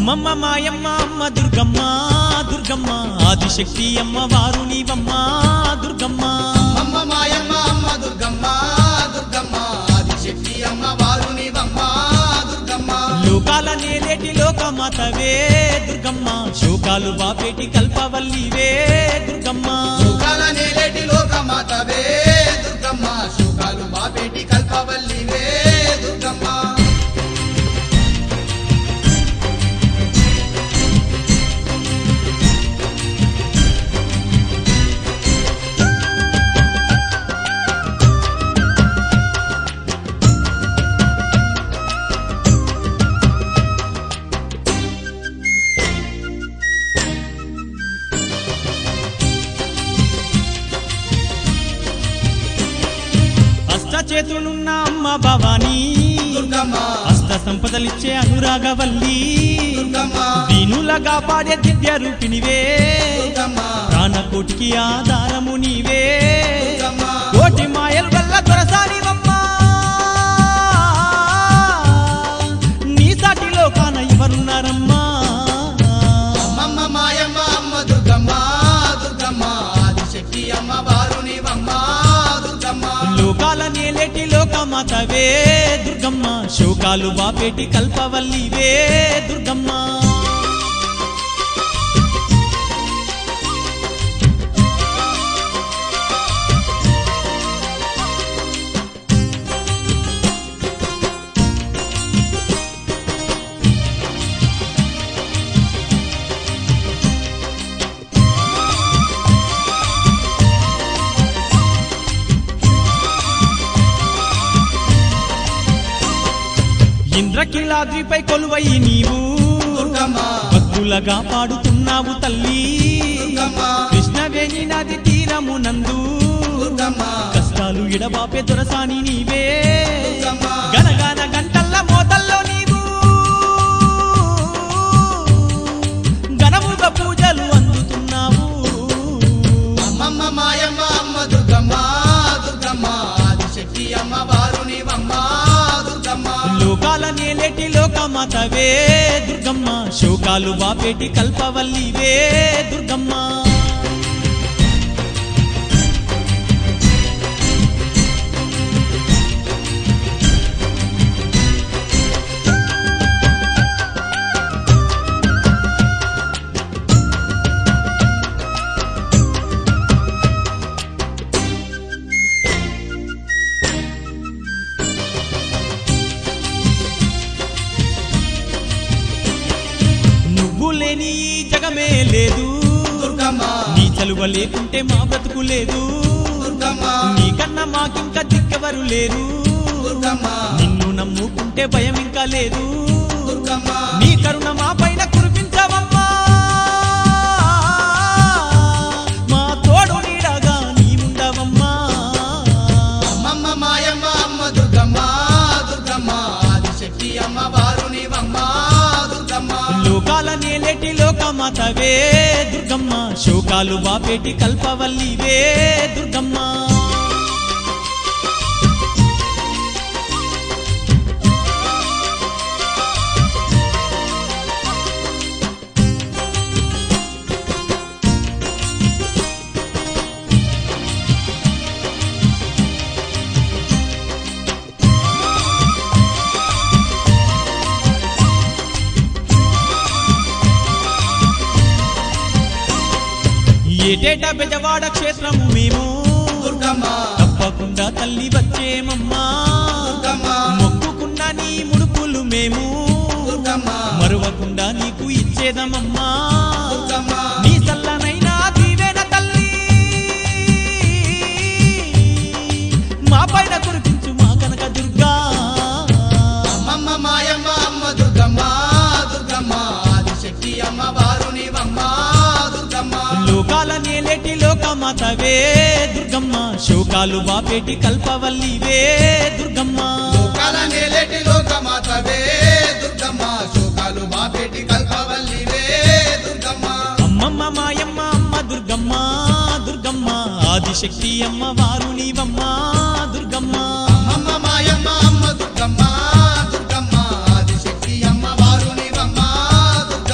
అమ్మమ్మ మాయమ్మ అమ్మ దుర్గమ్మ దుర్గమ్మ ఆదిశక్తి అమ్మ వారు నీవమ్మ దుర్గమ్మ అమ్మ మాయమ్మ అమ్మ దుర్గమ్మ దుర్గమ్మ ఆదిశక్తి అమ్మ వారునివమ్మ దుర్గమ్మ లోకాల నేలేటి లోకమాతవే దుర్గమ్మ శోకాలు బాపేటి కల్పవల్లివే దుర్గమ్మ సుఖాల నేలేటి లోకమాతవే దుర్గమ్మ సుఖాలు బాపేటి కల్పవల్లివే దుర్గమ్మ అష్ట చేతులున్న అమ్మ భవానీ దుర్గమ్మ అష్ట సంపదలిచ్చే అనురాగవల్లి దుర్గమ్మ దీనులగా పాడే దివ్య రూపినివే దుర్గమ్మ ప్రాణకోటికి ఆధారము నీవే దుర్గమ్మ కోటి మాయల వల్ల దొరసానివమ్మా నీ సాటిలో కాన ఎవరున్నారమ్మా అమ్మమ్మ మాయమ్మ అమ్మ దుర్గమ్మ దుర్గమ్మ ఆదిశక్తి అమ్మ వారునివమ్మ దుర్గమ్మ లోకాల నేలేటి లోకమాతవే దుర్గమ్మ శోకాలు బాపేటి కల్పవల్లివే దుర్గమ్మ ఇంద్రకిలాద్రిపై కొలువై నీవు దుర్గమ్మ భక్తులగా పాడుతున్నావు తల్లి దుర్గమ్మ కృష్ణవేణి నది తీరమునందు దుర్గమ్మ కష్టాలు ఎడబాపే దొరసాని నీవే దుర్గమ్మ గనగాన గంటల్ల మోతల్లో నీవు ఘనముగా పూజలు అందుతున్నావు అమ్మమ్మ మాయమ్మ అమ్మ దుర్గమ్మ దుర్గమ్మ ఆదిశక్తి అమ్మ వారునివమ్మ దుర్గమ్మ లోకాల నేలేటి లోకమాతవే దుర్గమ్మ శోకాలు బాపేటి కల్పవల్లివే దుర్గమ్మ నువ్వు లేని ఈ జగమే లేదు దుర్గమ్మ నీ చలువ లేకుంటే మా బ్రతుకు లేదు దుర్గమ్మ నీకన్నా మాకింకా దిక్కెవరు లేరు దుర్గమ్మ నిన్ను నమ్ముకుంటే భయం ఇంకా లేదు దుర్గమ్మ నీ కరుణ మా పైన కురిపించవమ్మా మా తోడు నీడగా నీ ఉండవమ్మా అమ్మమ్మ మాయమ్మ అమ్మ దుర్గమ్మ దుర్గమ్మ ఆదిశక్తి అమ్మ వారునివమ్మ దుర్గమ్మ లోకాల నేలేటి లోకమాతవే దుర్గమ్మ శోకాలు బాపేటి కల్పవల్లివే దుర్గమ్మ ఏటేటా బెజవాడ క్షేత్రము మేము దుర్గమ్మ తప్పకుండా తల్లి వచ్చేమమ్మా దుర్గమ్మ మొక్కుకున్న నీ ముడుపులు మేము దుర్గమ్మ మరువకుండా నీకు ఇచ్చేదమమ్మా దుర్గమ్మ నీ చల్లనైనా దీవెన తల్లి మా పైన కురిపించు మా కనక దుర్గా అమ్మమ్మ మాయమ్మ అమ్మ దుర్గమ్మ దుర్గమ్మ ఆదిశక్తి అమ్మ వారునివమ్మ దుర్గమ్మ లోకాల నేలేటి లోకమాతవే దుర్గమ్మ శోకాలు బాపేటి కల్పవల్లివే దుర్గమ్మ లోకాల నేలేటి లోకమాతవే దుర్గమ్మ శోకాలు బాపేటి కల్పవల్లివే దుర్గమ్మ అమ్మమ్మ మాయమ్మ అమ్మ దుర్గమ్మ దుర్గమ్మ ఆదిశక్తి అమ్మ వారు నీవమ్మ దుర్గమ్మ అమ్మమ్మ మాయమ్మ అమ్మ దుర్గమ్మ దుర్గమ్మ ఆదిశక్తి అమ్మ వారునివమ్మ దుర్గమ్మ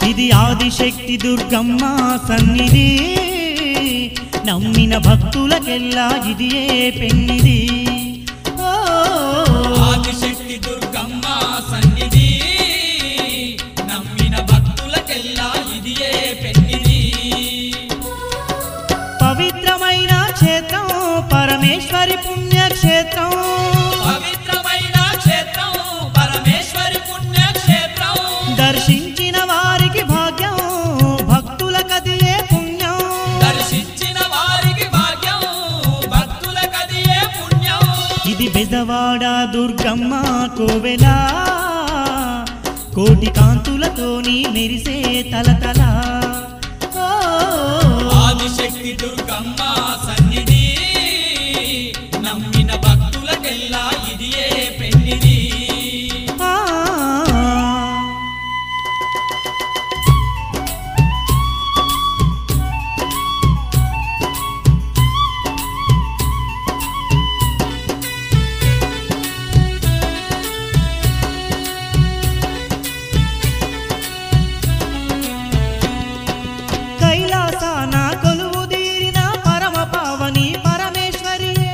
ఇది ఆదిశక్తి దుర్గమ్మ సన్నిధి నమ్మిన భక్తులకెల్లా ఇది ఏ పెన్నిది ఓ, ఆదిశక్తి దుర్గమ్మ సన్నిధి నమ్మిన భక్తులకెల్లా ఇది ఏ పెన్నిది పవిత్రమైన క్షేత్రం పరమేశ్వరి పుణ్యక్షేత్రం పవిత్రమైన క్షేత్రం పరమేశ్వరి పుణ్యక్షేత్రం దర్శించిన వారికి భాగ్యం భక్తులకది ఏ పుణ్యం దర్శించిన వారికి భాగ్యం భక్తులకదియే పుణ్యం ఇది బెజవాడ దుర్గమ్మ కోవెలా కోటి కాంతులతోని మెరిసే తలతల ఓ, ఆదిశక్తి దుర్గమ్మ సన్నిధి నమ్మిన భక్తులకెల్లా ఇది ఏ పెన్నిది ఆ. కైలాసాన కొలువు తీరిన పరమ పావని పరమేశ్వరియే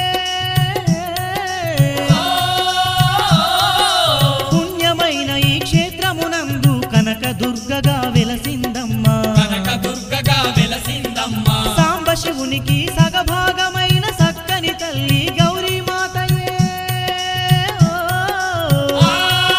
పుణ్యమైన ఈ క్షేత్రమునందు కనక దుర్గగా వెలసిందమ్మా కనక దుర్గగా వెలసిందమ్మా సాంబ శివునికి సగభాగమైన సక్కని తల్లి గౌరీ మాతయే ఓ.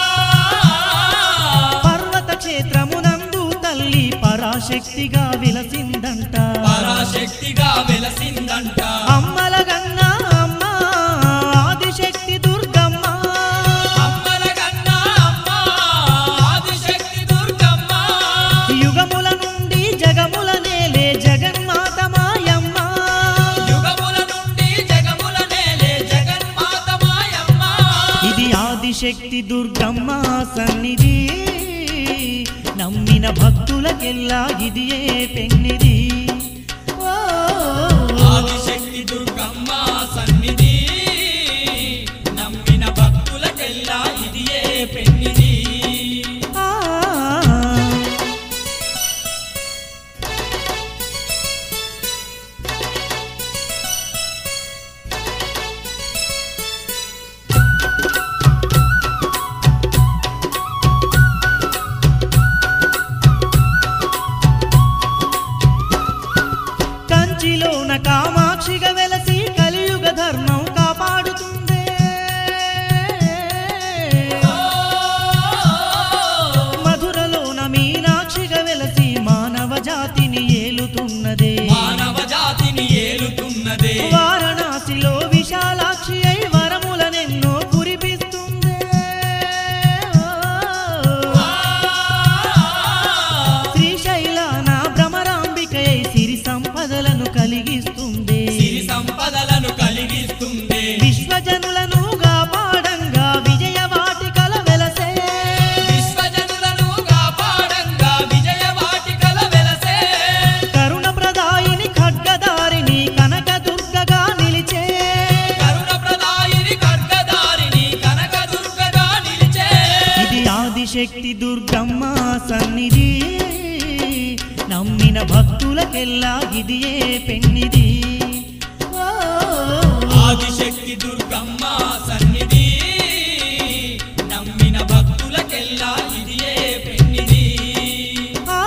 పర్వత క్షేత్రమునందు తల్లి పరాశక్తిగా విలసిందంట పరాశక్తిగా వెలసిందంట అమ్మల గన్న అమ్మ ఆదిశక్తి దుర్గమ్మ అమ్మల కన్నా అమ్మ ఆదిశక్తి దుర్గమ్మ యుగముల నుండి జగముల నేలే జగన్మాత మాయమ్మ యుగముల నుండి జగముల నేలే జగన్మాత మాయమ్మ ఇది ఆదిశక్తి దుర్గమ్మ సన్నిధి నమ్మిన భక్తులకెల్లా ఇది ఏ పెన్నిది ఓ. ఆదిశక్తి దుర్గమ్మ సన్నిధి నమ్మిన భక్తులకెల్లా ఇది ఏ పెన్నిది ఆ. కంచిలోన కామాక్షిగా వెలసి కలియుగ ధర్మం కాపాడుతుందే మధురలోన మీనాక్షిగా వెలసి మానవ జాతిని ఏలుతున్నదే మానవ జాతిని ఏలుతున్నదే వారణాసిలో విశాలాక్షి అయి వరములనెన్నో కురిపిస్తుందే శ్రీశైలాన భ్రమరాంబికై సిరి సంపదలను కలిగిస్తుంది సిరి సంపదలను కలిగిస్తుంది విశ్వజనులను కాపాడంగా విజయవాటికల వెలసే విశ్వజనులను కాపాడంగా విజయవాటికల వెలసే కరుణ ప్రదాయిని ఖడ్గదారిని కనక దుర్గగా నిలిచే కరుణ ప్రదాయిని ఖడ్గదారిని కనక దుర్గగా నిలిచే ఇది ఆదిశక్తి దుర్గమ్మ సన్నిధి నమ్మిన భక్తులకెల్లా ఇది ఏ పెన్నిది ఓ. ఆదిశక్తి దుర్గమ్మ సన్నిధి నమ్మిన భక్తులకెల్లా ఇది ఏ పెన్నిది ఆ.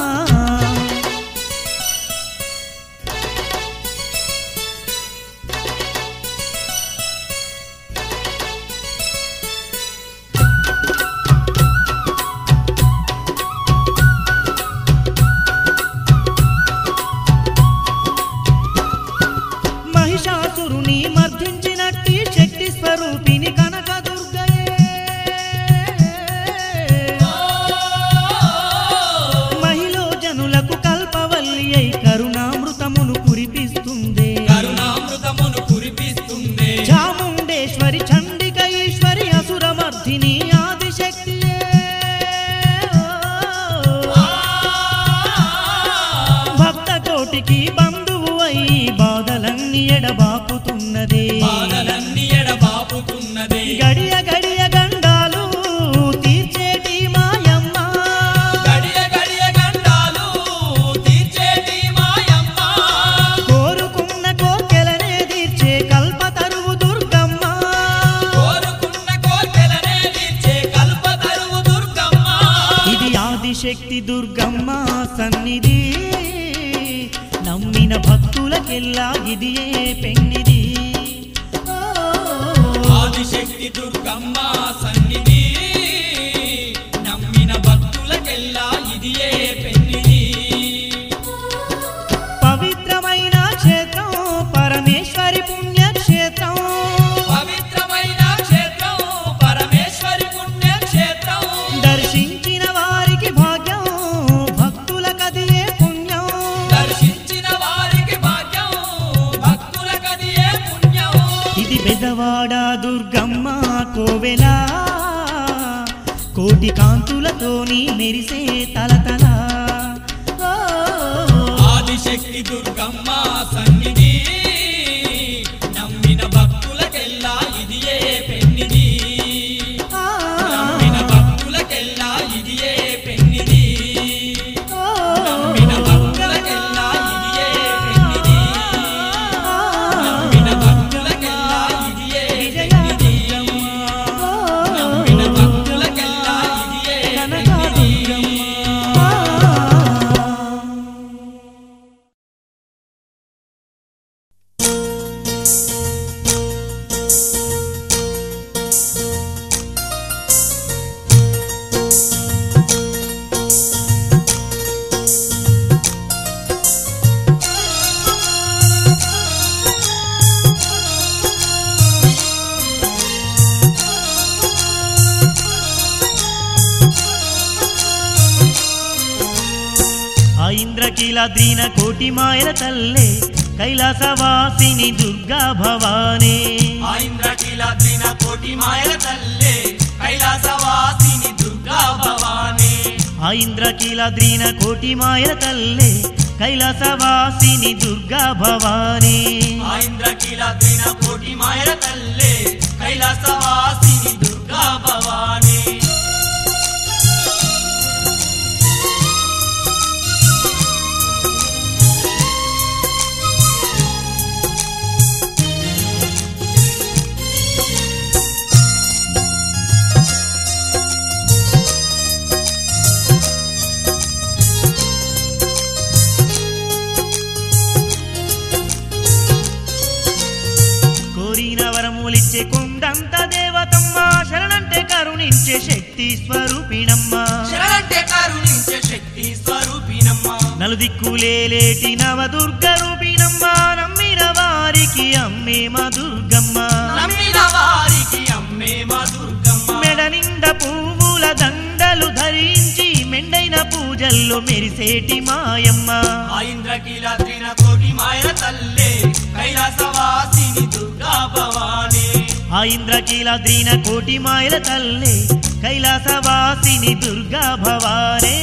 మహిషాసురుని మర్దించినట్టి శక్తి స్వరూపిణి కనక దుర్గయే మహిళ జనులకు కల్పవల్లి అయి కరుణామృతమును కురిపిస్తుంది కరుణామృతమును కురిపిస్తుంది చాముండేశ్వరి చండిక ఈశ్వరి అసురమర్ధిని ఆదిశక్తియే భక్త కోటికి బంధువు అయి బాధలన్నీ ఎడబాపుతున్నదే బాధలన్నీ ఎడబాపుతున్నదే గడియ గడియ గండాలు తీర్చేటి మాయమ్మ గడియ దుర్గమ్మ సన్నిధి నమ్మిన భక్తులకెల్లా ఇదియే పెన్నిది ఓ, ఆదిశక్తి దుర్గమ్మ సన్నిధి నమ్మిన భక్తులకెల్లా ఇదియే పెన్నిది పవిత్రమైన క్షేత్రం పరమేశ్వరి పుణ్యక్షేత్రం పవిత్రమైన క్షేత్రం పరమేశ్వరి పుణ్యక్షేత్రం దర్శించిన వారికి భాగ్యం భక్తుల కదియే పుణ్యం దర్శించిన వారికి భాగ్యం భక్తుల కదియే పుణ్యం ఇది బెదవాడ దుర్గమ్మ కోవెలా కోటి కాంతులతోని మెరిసే తలతల ఓ, ఆదిశక్తి దుర్గమ్మ సన్నిధి నమ్మిన భక్తులకెల్లా ఇదియే పెన్నిది ఆ, నమ్మిన భక్తులకెల్లా ఇదియే పెన్నిది ఓ, నమ్మిన భక్తులకెల్లా ఇదియే పెన్నిది నమ్మిన భక్తులకెల్లా ఇదియే విజయ పెన్నిది దుర్గమ్మ. ఓ, నమ్మిన భక్తులకెల్లా ఇదియే కనక పెన్నిది దుర్గమ్మ. ఆ ఇంద్రకీలాద్రీన కోటి మాయల తల్లే కైలాసవాసిని దుర్గా భవానే ఆ ఇంద్రకీలాద్రిన కోటి మాయల తల్లే కైలాసవాసిని దుర్గా భవానీ ఆ ఇంద్రకీలాద్రీన కోటి మాయల తల్లే కైలాసవాసిని దుర్గా భవానే ఆ ఇంద్రకీలాద్రిన కోటి మాయల తల్లే కైలాసవాసిని దుర్గా భవానీ కోరిన వరములిచ్చే కొండంత దేవతమ్మ శరణంటే కరుణించే శక్తి స్వరూపిణమ్మ శరణంటే కరుణించే శక్తి స్వరూపినమ్మ నలుదిక్కులేలేటి నవదుర్గ రూపిణమ్మ నమ్మిన వారికి అమ్మే మా దుర్గమ్మ నమ్మిన వారికి అమ్మే మా దుర్గమ్మ మెడ నిండ పువ్వుల దండలు ధరించి మెండైన పూజల్లో మెరిసేటి మాయమ్మ ఆ ఇంద్రకీలాద్రిన కోటి మాయల తల్లే కైలాసవాసిని దుర్గా భవానీ ఆ ఇంద్రకీలాద్రీన కోటి మాయల తల్లే కైలాసవాసిని దుర్గా భవానే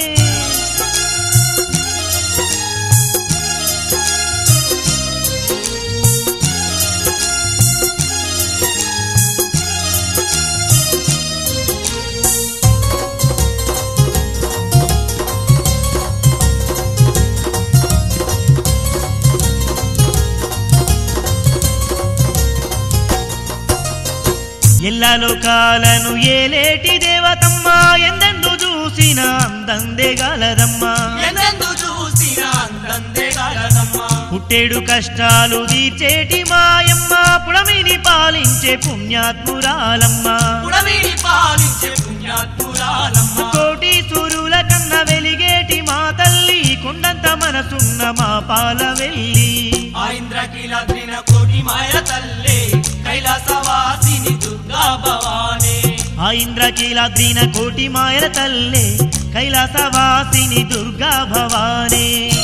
ఎల్లా లోకాలను ఏలేటి దేవతమ్మ ఎందెందు చూసిన అందందే గలదమ్మా ఎందెందు చూసిన అందందే గలదమ్మ పుట్టేడు కష్టాలు తీర్చేటి మాయమ్మ పుడమిని పాలించే పుణ్యాత్మురాలమ్మ పుడమిని పాలించే పుణ్యాత్మురాలమ్మ కోటి సూరుల కన్న వెలిగేటి మా తల్లి కొండంత మనసున్న మా పాల వెళ్ళి ఆ ఇంద్రకీలాద్రిన కోటి మాయల తల్లే కైలాసవాసిని దుర్గా భవానీ ఆ ఇంద్రకీలాద్రీన కోటి మాయల తల్లే కైలాసవాసిని దుర్గా భవానే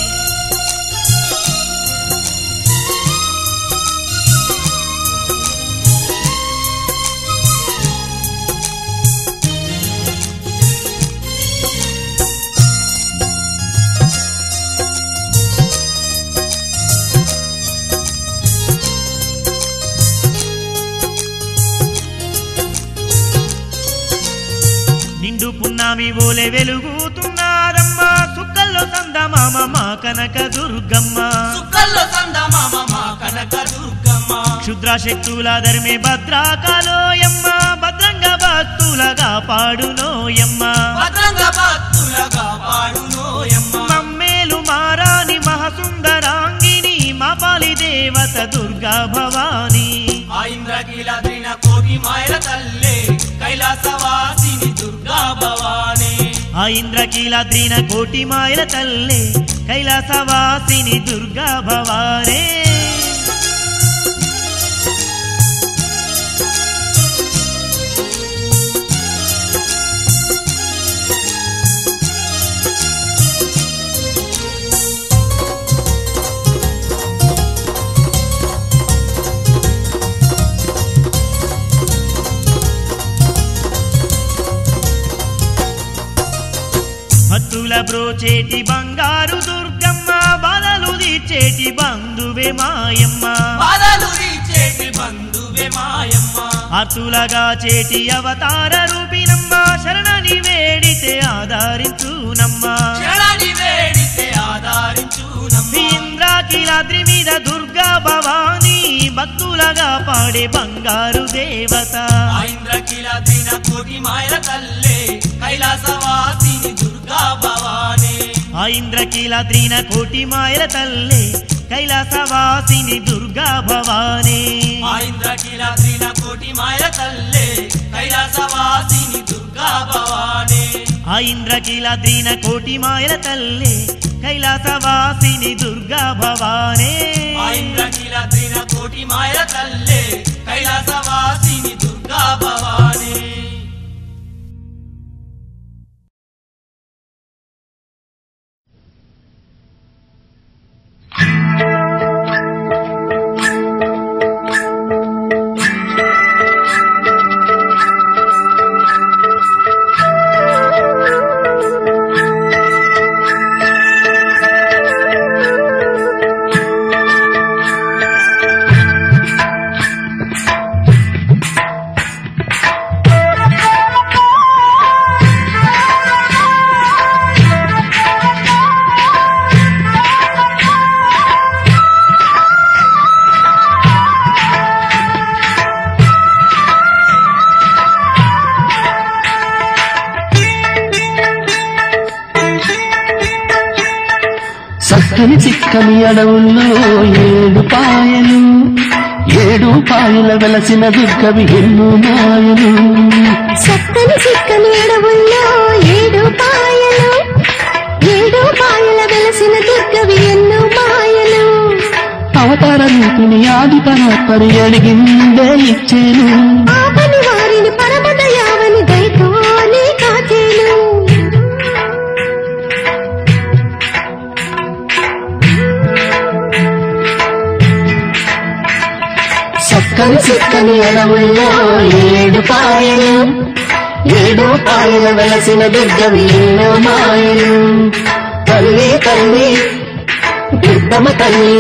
నిండు పున్నామి ఓలే వెలుగుతున్నారమ్మా సుక్కల్లో సందమామ మా కనక దుర్గమ్మ సుక్కల్లో సందమామ మా కనక దుర్గమ్మ క్షుద్ర శక్తుల ధర్మే భద్రాకాలోయమ్మ భద్రంగా భక్తుల భక్తులగా పాడునోయమ్మ భద్రంగా భక్తులగా పాడునోయమ్మ మమ్మేలు మారాని మహసుందరాంగిని మా పాలి దేవత దుర్గా భవానీ ఆ ఇంద్రకీలాద్రిన కోటి మాయల తల్లే కైలాసవాసిని దుర్గా భవానీ ఆ ఇంద్రకీలాద్రిన కోటి మాయల తల్లే కైలాసవాసిని దుర్గా భవానే భక్తుల బ్రోచేటి బంగారు దుర్గమ్మ బాధలు తీర్చేటి బంధువే మాయమ్మ బాధలు తీర్చేటి బంధువే మాయమ్మ ఆర్తులగా చేటి అవతార రూపినమ్మ శరణని వేడితే ఆధారించునమ్మ శరణి వేడితే ఆధారించునమ్మ ఇంద్రాకిలాద్రి మీద దుర్గా భవానీ భక్తులగా పాడే బంగారు దేవత ఆ ఇంద్రకీలాద్రిన కోటి మాయల తల్లే కైలాసవాసిని దుర్గా భవానీ ఆ ఇంద్రకీలాద్రిన కోటి మాయల తల్లే కైలాసవాసిని దుర్గా భవానీ ఆ ఇంద్రకీలాద్రిన కోటి మాయల తల్లే కైలాసవాసిని దుర్గా భవానీ ఆ ఇంద్రకీలాద్రిన కోటి మాయల తల్లే కైలాసవాసిని దుర్గా భవానే ఆ ఇంద్రకీలాద్రిన కోటి మాయల తల్లే కైలాసవాసిని దుర్గా భవానీ చక్కని చిక్కని అడవుల్లో ఏడు పాయలు ఏడు పాయల వెలసిన దుర్గవి ఎన్నో మాయలు చక్కని చిక్కని అడవుల్లో ఏడు పాయలు ఏడు పాయల వెలసిన దుర్గవి ఎన్నో మాయలు అవతార రూపిణి ఆది పరాత్పరి అడిగిందే ఇచ్చేను ఆపని వారిని పరమదయావని దయతోనే కాచేను చక్కని చిక్కని అడవుల్లో ఏడు పాయలు ఏడు పాయల వెలసిన దుర్గవి ఎన్నో మాయలు తల్లి తల్లి దుర్గమ్మ తల్లి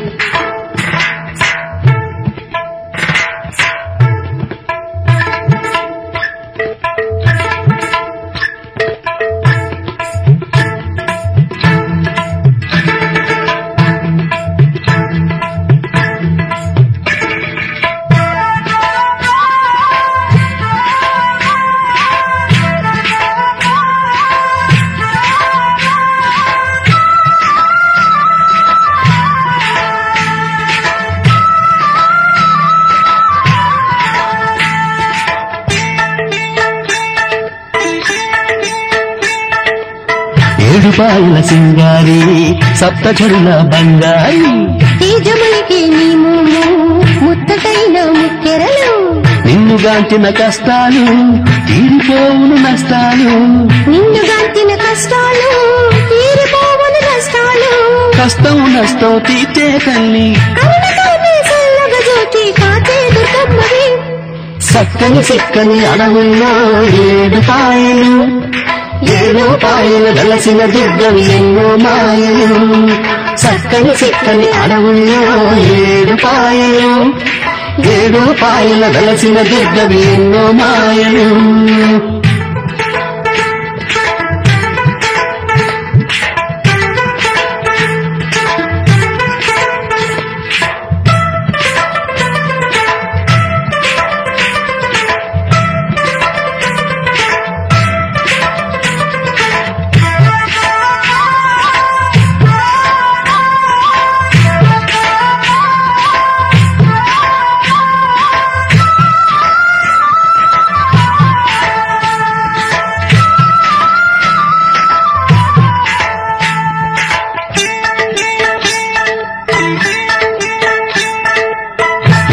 ఏడు పాయల సింగారి సప్త చెరుల బంగారి తేజములకి నీ మూము ముత్తటైన ముక్కెరలు నిన్నుగాంచిన కష్టాలు తీరిపోవును నష్టాలు నిన్నుగాంచిన కష్టాలు తీరిపోవని నష్టాలు కష్టం నష్టం తీర్చే తల్లి కరుణతోనే చల్లగా జ్యోతి కాచే దుర్గమ్మవి చక్కని చిక్కని అడవుల్లో ఏడు పాయలు ఏడు పాయలు వెలసిన దుర్గవి ఎన్నో మాయలు చక్కని చిక్కని అడవుల్లో ఏడు పాయలు ఏడు పాయల వెలసిన దుర్గవి ఎన్నో మాయలు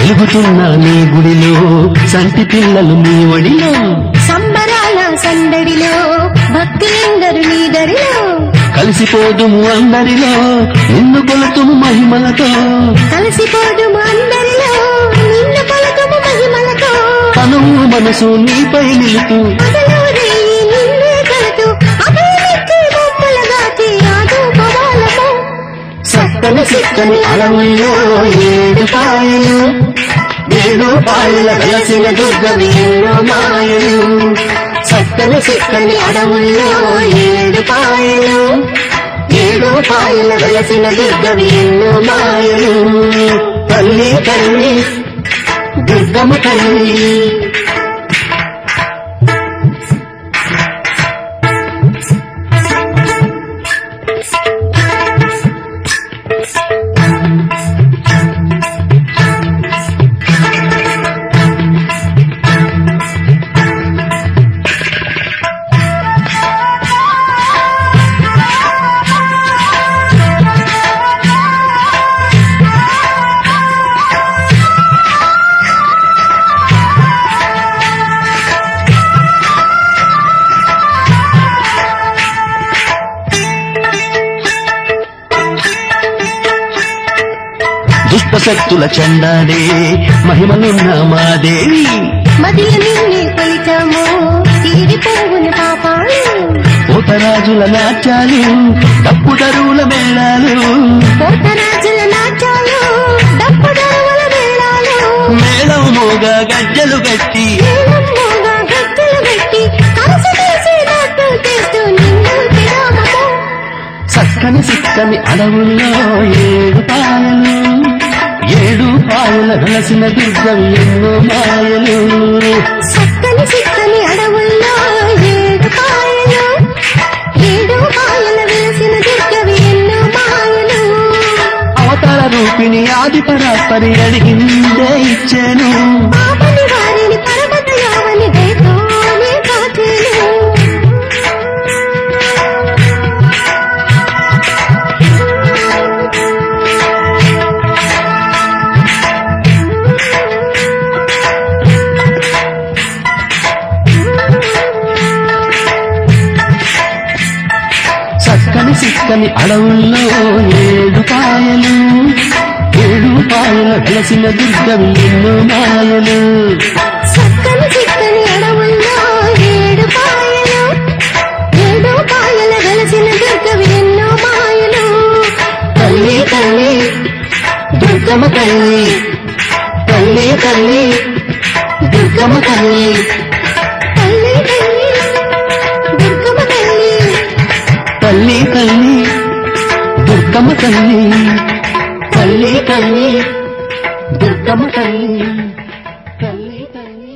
వెలుగుతున్న నీ గుడిలో సంటి పిల్లలు నీ ఒడిలో సంబరాల సందడిలో భక్తులెందరు నీ దరిలో కలిసిపోదుము అందరిలో నిన్ను కొలుతుము మహిమలతో కలిసిపోదుము అందరిలో నిన్ను పలకము మహిమలతో తనువు మనసు నీపై నిలుతూ పగలు రేయి నిన్నే కలుతూ అభివృద్ధి బొమ్మలగాచి ఆదుకోవాలము సక్కని సిక్కని అలవుల్లో ఏడు పాయలు ఏడు పాయల వెలసిన దుర్గవి ఎన్నో మాయలు సక్కని సిక్కని అడవుల్లో ఏడు పాయలు ఏడు పాయల వెలసిన దుర్గవి ఎన్నో మాయలు తల్లి తల్లి దుర్గమ్మ తల్లి దుష్ట శక్తుల చండాడే మహిమలున్న మా దేవి మదిల నిన్నే కొలిచాము తీరిపోవును పాపాలు పోతరాజుల నాట్యాలు తప్పుదరువుల మేళాలు కోటరాజుల నాట్యాలు డప్పు దరువుల మేళాలు మేళం మోగా గజ్జలు గట్టి ఏలమ్మోగా గద్దెలు పెట్టి కలసి తీసి నాట్యం చేస్తూ నిన్ను విరామము చక్కని సిక్కని అడవుల్లో ఏడు పాయలు ఏడు పాయల వెలసిన దుర్గం ఎన్నో మాయలు చక్కని చిక్కని అడవుల్లో ఏడు కాయలు ఏడు కాయల వేసిన దుర్గవి ఎన్నో మాయలు అవతార రూపిణి ఆది పరాత్పరి అడిగిందే ఇచ్చాను పాపని వారిని పరమత యావని దయతోనే కాచేను చక్కని సిక్కని అడవుల్లో ఏడు పాయలు ఏడు పాయల వెలసిన దుర్గం ఎన్నో మాయలు చక్కని చిక్కని అడవుల్లో ఏడు కాయలు ఏడు కాయల వెలసిన దుర్గవి ఎన్నో మాయలు తల్లి తల్లి దుర్గమ్మ తల్లి తల్లి తల్లి దుర్గమ్మ తల్లి తల్లి తల్లి దుర్గమ్మ తల్లి తల్లి తల్లి దుర్గమ్మ తల్లి తల్లి తల్లి దుర్గమ్మ తల్లి తల్లి తల్లి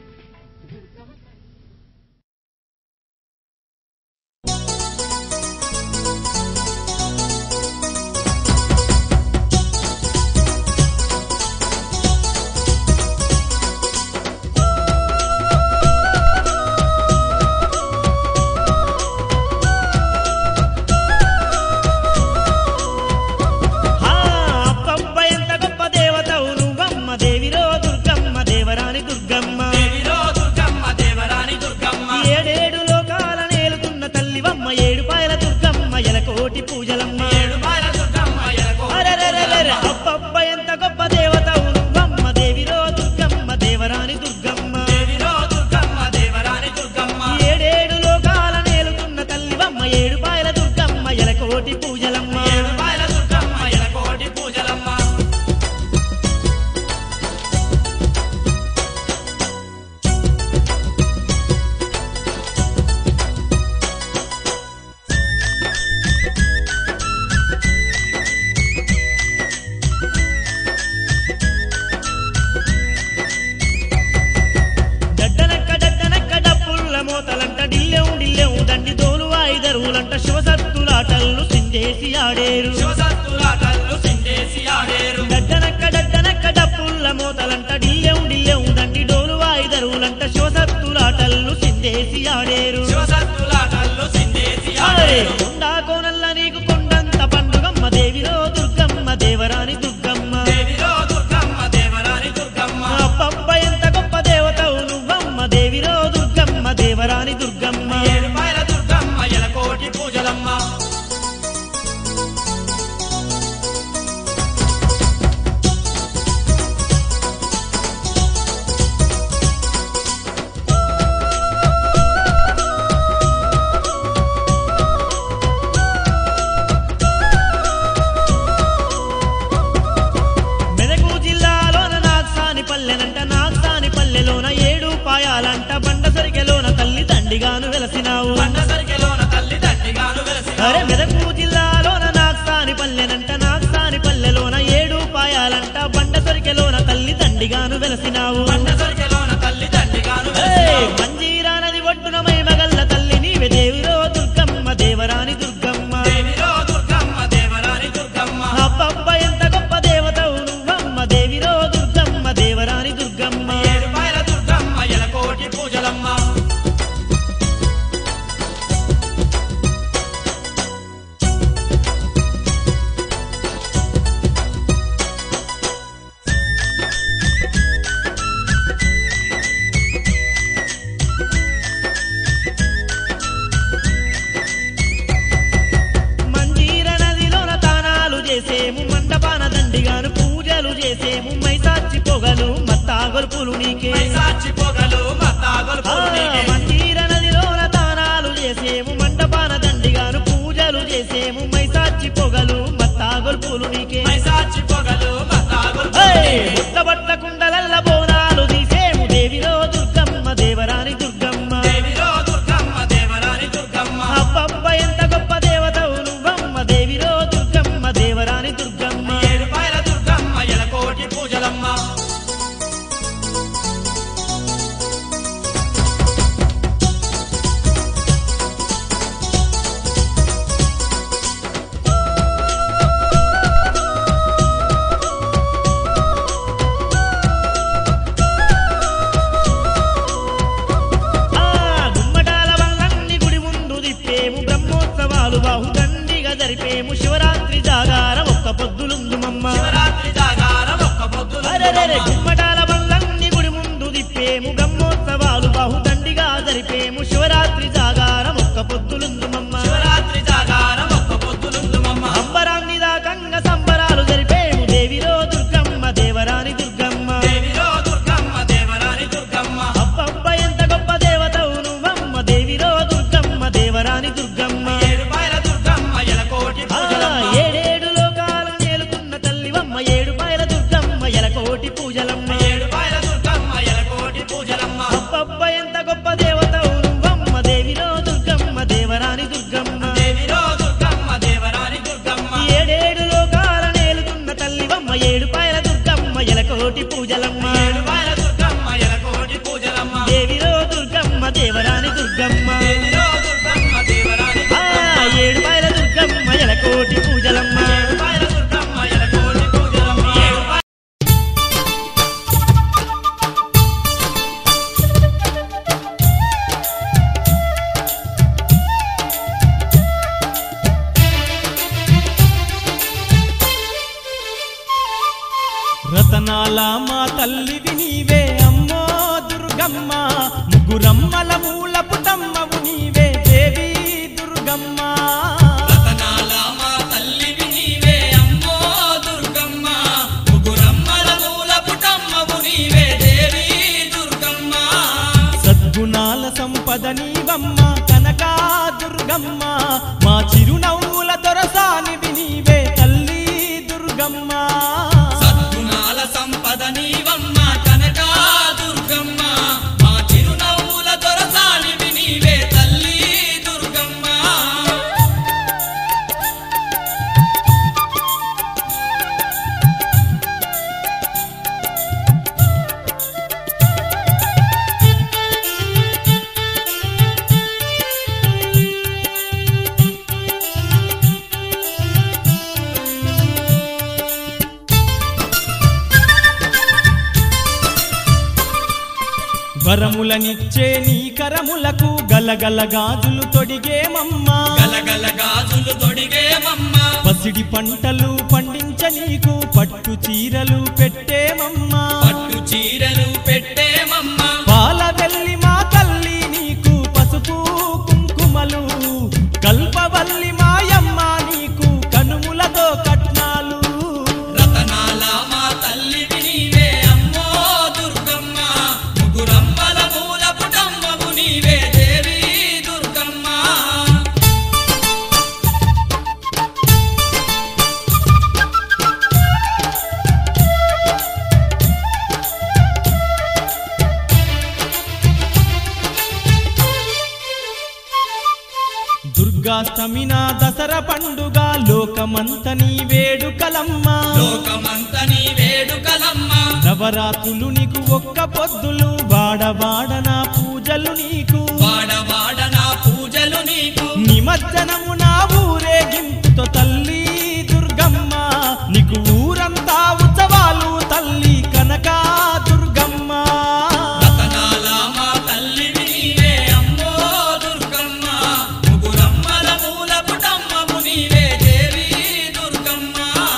ఆ అబ్బబ్బ ఎంత గొప్ప దేవతవు నువ్వమ్మ దేవిరో దుర్గమ్మ దేవరాని దుర్గమ్మ దేవిరో దుర్గమ్మ దేవరాని దుర్గమ్మ ఏడేడు లోకాల నేలుతున్న తల్లివమ్మ ఏడు పాయల దుర్గమ్మ ఎలకోటి పూజలమ్మ ఏడు పాయల దుర్గమ్మ ఎలకో అరెరెరెరెరె, అబ్బబ్బ ఎంత గొప్ప దేవతవు నువ్వమ్మ దేవిరో దుర్గమ్మ దేవరాని దుర్గమ్మ దేవిరో దుర్గమ్మ దేవరాని దుర్గమ్మ ఏడేడు లోకాల నేలుతున్న తల్లివమ్మ ఏడు పాయల దుర్గమ్మ ఎలకోటి పూజలమ్మ ఏడు పాయల దుర్గమ్మ ఎలకోటి పూజలమ్మ డడ్డనక్క డడ్డనక్క డప్పుల్ల మోతలంట డిల్లెం డిల్లెం దండి దోలు వాయిదరువులంట శివసత్తులాటల్లు సిందేసి ఆడేరు శివసత్తులాటల్లు సిండేసి ఆడేరు డడ్డనక్క డడ్డనక్క డప్పుల్ల మోతలంట డిల్లెం డిల్లెం దండి డోలు వాయిదరువులంట శివసత్తులాటల్లు సిందేసి ఆడేరు శివసత్తులాటల్లు సిండేసి అరే ఆడేరు కొండా కోనల్ల నీకు కొండంత పండుగమ్మ దేవిరో దుర్గమ్మ దేవరాని దుర్గమ్మ దేవిరో దుర్గమ్మ దేవరాని దుర్గమ్మ మెదకు జిల్లాలోన నాక్సాని పల్లెనంట నాక్సాని పల్లెలోన ఏడు పాయాలంట బండ సొరికెలోన తల్లి తండిగాను వెలసినావు పండ సొరికెలోన తల్లి తండ్రిగాను ఏయ్! మంజీరా నది ఒడ్డున మైమగల్ల తల్లి నీవే దేవిరో దుర్గమ్మ దేవరాని దుర్గమ్మ దేవిరో దుర్గమ్మ దేవరాని దుర్గమ్మ అబ్బబ్బ ఎంత గొప్ప దేవతవు నువ్వమ్మ దేవిరో దుర్గమ్మ దేవరాని దుర్గమ్మ ఏడుపాయల దుర్గమ్మ ఎలకోటి పూజలమ్మ మంజీర నదిలోన తానాలు చేసేము మండపాన దండిగాను పూజలు చేసేము మైసాచి పొగలు మత్తాగొలుపులు నీకే సాక్షి పొగలు మత్తాగొలు ఆ, పూర్ణికే మంజీర నదిలోన తానాలు చేసేము మండపాన దండిగాను పూజలు చేసేము మైసాచి పొగలు మత్తాగొలుపులు నీకే సాక్షి పొగలు మత్తాగొలు ఏయ్! బుట్టబట్ట కుండలల్ల బోనాలు తీసేము దేవిరో దుర్గమ్మ దేవరాని దుర్గమ్మ దేవిరో దుర్గమ్మ దేవరాని దుర్గమ్మ అబ్బబ్బ ఎంత గొప్ప దేవతవు నువ్వమ్మ దేవిరో దుర్గమ్మ దేవరాని దుర్గమ్మ ఏడుపాయల దుర్గమ్మ ఎలకోటి పూజలమ్మ ఆ గుమ్మటాల వల్లన్ని గుడి ముందు దిప్పేము బ్రహ్మోత్సవాలు బాహుదండిగా జరిపేము శివరాత్రి జాగారం ఒక్క పొద్దులుందు మమ్మ శివరాత్రి జాగారం ఒక్క పొద్దులు అరెరెరె గుమ్మటాల వల్లన్ని గుడి ముందు దిప్పేము బ్రహ్మోత్సవాలు బాహుదండిగా జరిపేము శివరాత్రి జాగారం ఒక్క పొద్దులుందు మమ్మ శివరాత్రి జాగారం ఒక్క పొద్దులుందు మమ్మ అంబరాన్ని దాకంగా సంబరాలు జరిపేము దేవిరో దుర్గమ్మ దేవరాని దుర్గమ్మ దేవిరో దుర్గమ్మ దేవరాని దుర్గమ్మ అబ్బబ్బ ఎంత గొప్ప దేవతవు నువ్వమ్మ దేవిరో దుర్గమ్మ దేవరాని దుర్గమ్మ ఏడుపాయల దుర్గమ్మ ఎలకోటి ఆ, పూజలమ్మ ఏడేడు లోకాలను నేలుకున్న తల్లివమ్మ ఏడు పాయల దుర్గమ్మ ఎలకోటి పూజలమ్మ ఏడుపాయల దుర్గమ్మ ఎలకోటి పూజలమ్మ అబ్బబ్బ ఎంత గొప్ప దేవతవు నువ్వమ్మ దేవిరో దుర్గమ్మ దేవరాని దుర్గమ్మ దేవిరో దుర్గమ్మ దేవరాని దుర్గమ్మ ఏడేడు లోకాల నేలుకున్న తల్లివమ్మ ఏడు పాయల దుర్గమ్మ ఎలకోటి పూజలమ్మ ఏడుపాయల దుర్గమ్మ ఎలకోటి పూజలమ్మ దేవిరో దుర్గమ్మ దేవరాని దుర్గమ్మ దేవిరో దుర్గమ్మ దేవరాని ఆ, ఏడు పాయల దుర్గమ్మ ఎలకోటి పూజలమ్మ ఏడుపాయల దుర్గమ్మ ఎలకోటి పూజలమ్మ ఏడుపాయల రతనాల మా తల్లివి నీవే అమ్మో దుర్గమ్మ ముగ్గురమ్మల మూల పుటమ్మవు నీవే దేవి దుర్గమ్మ రతనాల మా తల్లివి నీవే అమ్మో దుర్గమ్మ ముగురమ్మల మూల పుటమ్మవు నీవే దేవి దుర్గమ్మ సద్గుణాల సంపద నీవమ్మ కనకా దుర్గమ్మ మా చిరునవ్వుల దొరసానివి నీవే తల్లి దుర్గమ్మ సద్గుణాల సంపద నీవమ్మ కనకా దుర్గమ్మ మా చిరునవ్వుల దొరసానివి నీవే తల్లి దుర్గమ్మ వరములనిచ్చే నీ కరములకు గలగల గాజులు తొడిగేమమ్మా గలగల గాజులు తొడిగేమమ్మ పసిడి పంటలు పండించ నీకు పట్టు చీరలు పెట్టేమమ్మా పట్టు చీరలు పెట్టేమమ్మ పాల వెళ్ళి మా తల్లి నీకు పసుపు కుంకుమలు కల్పవల్లి మాయమ్మ నీకు కనుములతో కట్నాలు రతనాల మా తల్లివి నీవే అమ్మో దుర్గమ్మ ముగురమ్మల మూల పుటమ్మవు నీవే దేవి దుర్గమ్మ దుర్గాష్టమి నా దశ దసరా పండుగ లోకమంత నీ వేడుకలమ్మా లోకమంత నీ వేడుకలమ్మా నవరాత్రులు నీకు ఒక్క పొద్దులు వాడవాడ నా పూజలు నీకు వాడవాడ నా పూజలు నీకు నిమజ్జనము నా ఊరేగింపుతో తల్లి దుర్గమ్మ నీకు ఊరంతా ఉత్సవాలు తల్లి కనక దుర్గమ్మ రతనాల మా తల్లివి నీవే అమ్మో దుర్గమ్మ ముగురమ్మల మూల పుటమ్మము నీవే దేవి దుర్గమ్మ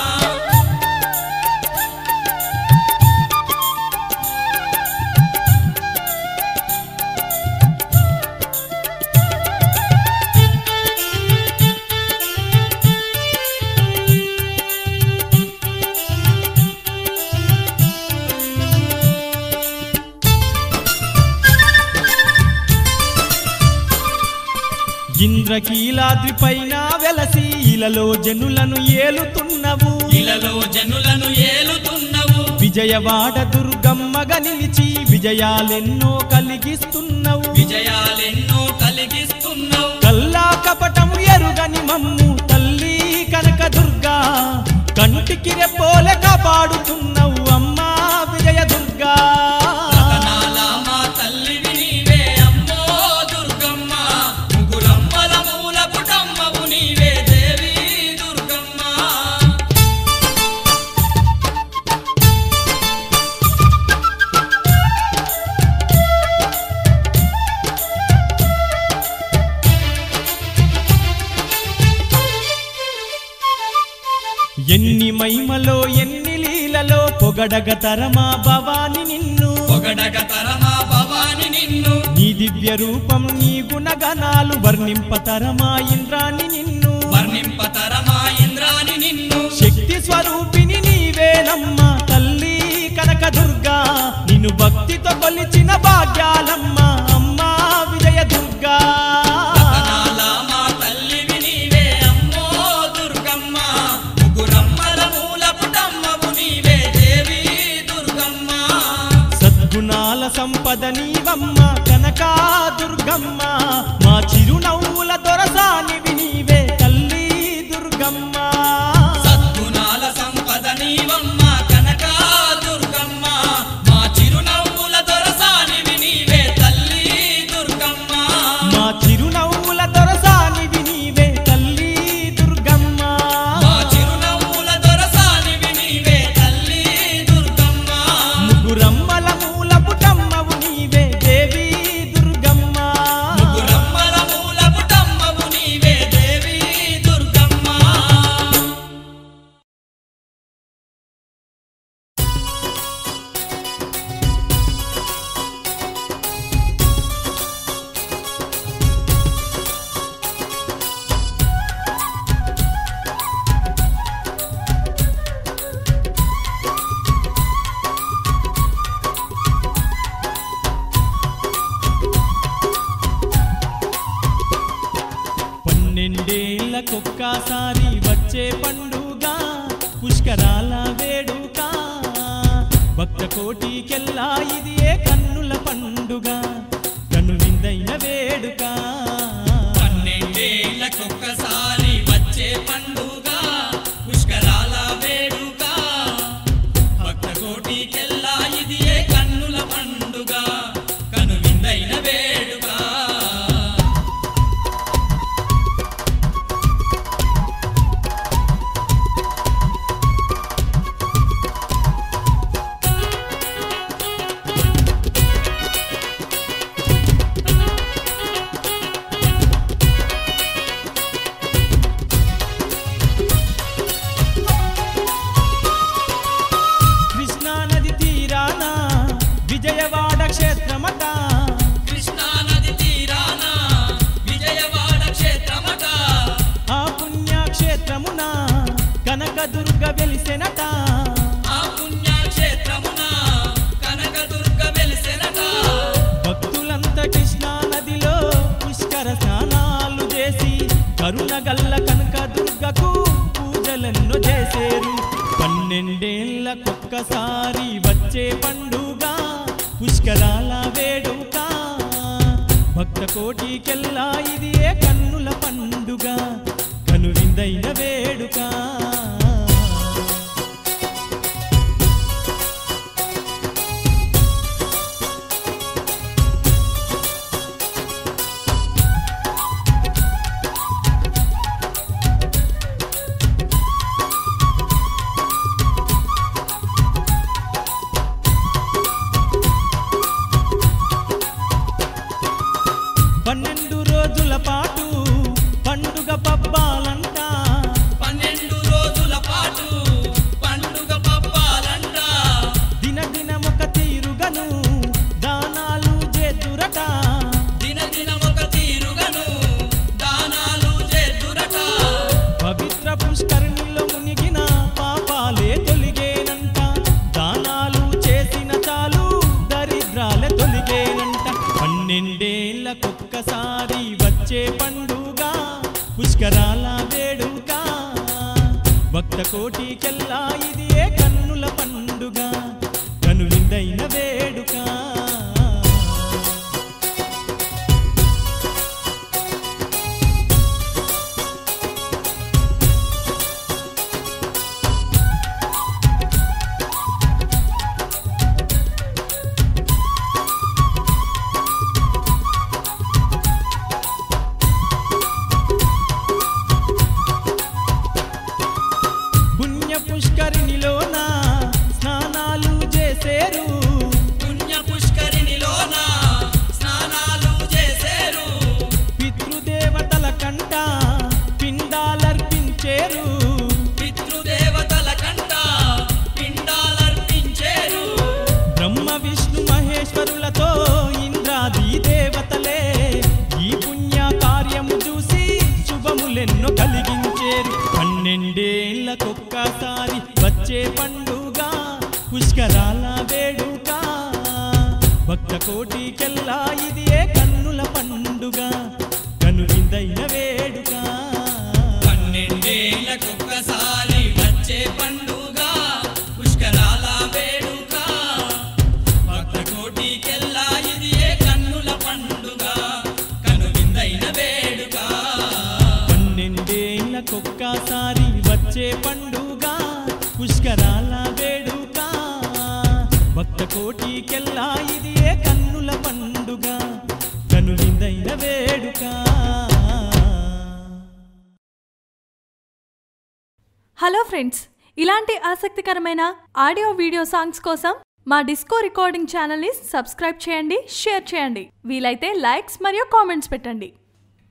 ఇంద్రకీలాద్రి పైన వెలసి ఇలలో జనులను ఏలుతున్నవు ఇలలో జనులను ఏలుతున్నవు విజయవాడ దుర్గమ్మగా నిలిచి విజయాలెన్నో కలిగిస్తున్నవు విజయాలెన్నో కలిగిస్తున్నావు కల్లా కపటము ఎరుగని మమ్ము తల్లి కనక దుర్గా కంటికి రెప్పోలే కాపాడుతున్నవు అమ్మా విజయ దుర్గా రతనాల మా తల్లివి నీవే అమ్మో దుర్గమ్మ ముగురమ్మల మూల పుటమ్మవు నీవే దేవి దుర్గమ్మ ఎన్ని మహిమలో ఎన్ని లీలలో పొగడగ తరమా భవాని నిన్ను పొగడగ తరమా భవాని నిన్ను నీ దివ్య రూపం నీ గుణగణాలు వర్ణింప తరమా ఇంద్రాని నిన్ను వర్ణింప తరమా ఇంద్రాని నిన్ను శక్తి స్వరూపిణి నీవేనమ్మ తల్లి కనక దుర్గా నిన్ను భక్తితో కొలిచిన భాగ్యాలమ్మ అమ్మా విజయ దుర్గా రతనాల మా తల్లివి నీవే అమ్మో దుర్గమ్మ ముగురమ్మల మూల పుటమ్మవు నీవే దేవి దుర్గమ్మ సద్గుణాల సంపద నీవమ్మ కనకా దుర్గమ్మ మా చిరునవ్వుల దొరసానివి నీవే తల్లి దుర్గమ్మ సద్గుణాల సంపద నీవమ్మ కనక దుర్గమ్మ మా చిరునవ్వుల దొరసానివి నీవే తల్లి దుర్గమ్మ మా చిరునవ్వుల దొరసానివి నీవే తల్లి దుర్గమ్మ మా చిరునవ్వుల దొరసానివి నీవే తల్లి దుర్గమ్మ ముగ్గురమ్మల మూల పుటమ్మవు నీవే దేవి దుర్గమ్మ ముగురమ్మల మూల పుటమ్మవు నీవే దేవి దుర్గమ్మ పన్నెండేళ్ళకొక్కసారి వచ్చే పండుగ పుష్కరాల వేడుక భక్త కోటికెల్లా ఇది ఏ కన్నుల పండుగ కన్ను విందైన వేడుక పన్నెండేళ్ళకొక్కసారి వచ్చే పండుగ పుష్కరాల వేడుక భక్త కోటికెల్లా ఇది ఏ కన్నుల పండుగ కను విందైన వేడుక కృష్ణా నది తీరాన విజయవాడ క్షేత్రమట కృష్ణా నది తీరాన విజయవాడ క్షేత్రమట ఆ పుణ్యక్షేత్రమున కనకదుర్గ వెలిసెనట ఆ పుణ్యక్షేత్రమున కనకదుర్గ వెలిసెనట భక్తులంతా కృష్ణా నదిలో పుష్కర స్నానాలు చేసి కరుణగల్ల కనక దుర్గకు పూజలెన్నో చేసేరు పన్నెండేళ్లకొక్కసారి వచ్చే పండుగ పుష్కరాల వేడుక భక్త కోటికెల్లా ఇది ఏ కన్నుల పండుగ కను భక్త కోటికెల్లా ఇది ఏ కన్నుల పండుగ కనువిందైన వేడుక పుణ్య పుష్కరిణిలోన స్నానాలు చేసేరు పుణ్య పుష్కరిణిలోన స్నానాలు చేసేరు పితృదేవతల కంట పిండాలర్పించేరు పితృదేవతల కంట పిండాలర్పించేరు బ్రహ్మ విష్ణు మహేశ్వరులతో ఇంద్రాది దేవతలే ఈ పుణ్య కార్యము చూసి శుభములెన్నో కలిగించేరు పన్నెండేళ్లకొక్కసారి వచ్చే పండుగ పుష్కరాల వేడుక భక్త కోటికెల్లా ఇది ఏ కన్నుల పండుగ కనువిందైన వేడుక పన్నెండేళ్లకొక్కసారి వచ్చే పండుగ పుష్కరాల వేడుక భక్త కోటికెల్లా ఇది ఏ కన్నుల పండుగ కనువిందైన వేడుక పన్నెండేళ్లకొక్కసారి వచ్చే పండుగ పుష్కరాల వేడుక భక్త కోటికెల్లా ఇది ఏ కన్నుల పండుగ కనువిందైన వేడుక హలో ఫ్రెండ్స్ ఇలాంటి ఆసక్తికరమైన ఆడియో వీడియో సాంగ్స్ కోసం మా డిస్కో రికార్డింగ్ ఛానల్ని సబ్స్క్రైబ్ చేయండి షేర్ చేయండి వీలైతే లైక్స్ మరియు కామెంట్స్ పెట్టండి